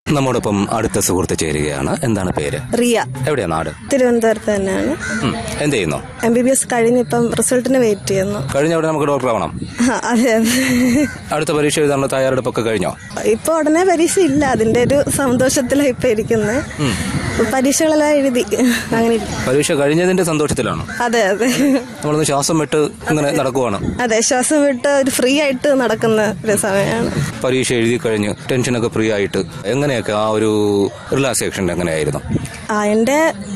നമ്മോടൊപ്പം അടുത്ത സുഹൃത്ത് ചേരുകയാണ് എന്താണ് പേര് റിയ എവിടെയാ നാട് തിരുവനന്തപുരത്ത് തന്നെയാണ് ഉം. എന്ത് ചെയ്യുന്നു എം ബി ബി എസ് കഴിഞ്ഞ് ഇപ്പം റിസൾട്ടിന് വെയിറ്റ് ചെയ്യുന്നു കഴിഞ്ഞ അവിടെ നമുക്ക് ഡോക്ടർ ആവണം ആ, അതെ അതെ അടുത്ത പരീക്ഷ എഴുതാനുള്ള തയ്യാറെടുപ്പൊക്കെ കഴിഞ്ഞോ ഇപ്പൊ ഉടനെ പരീക്ഷ ഇല്ല അതിന്റെ ഒരു സന്തോഷത്തിലാണ് ഇപ്പൊ ഇരിക്കുന്നത് പരീക്ഷകളെല്ലാം എഴുതി അങ്ങനെ ഇരിക്കും. പരീക്ഷ കഴിഞ്ഞതിന്റെ സന്തോഷത്തിലാണ് അതെ അതെ നമ്മളൊന്ന് ശ്വാസം വിട്ട് ഇങ്ങനെ നടക്കുവാണ് അതെ ശ്വാസം വിട്ട് ഒരു ഫ്രീ ആയിട്ട് നടക്കുന്ന ഒരു സമയമാണ് പരീക്ഷ എഴുതി കഴിഞ്ഞ് ടെൻഷനൊക്കെ ഫ്രീ ആയിട്ട് എങ്ങനെയൊക്കെ ആ ഒരു റിലാക്സേഷൻ എങ്ങനെയായിരുന്നു ആ എന്റെ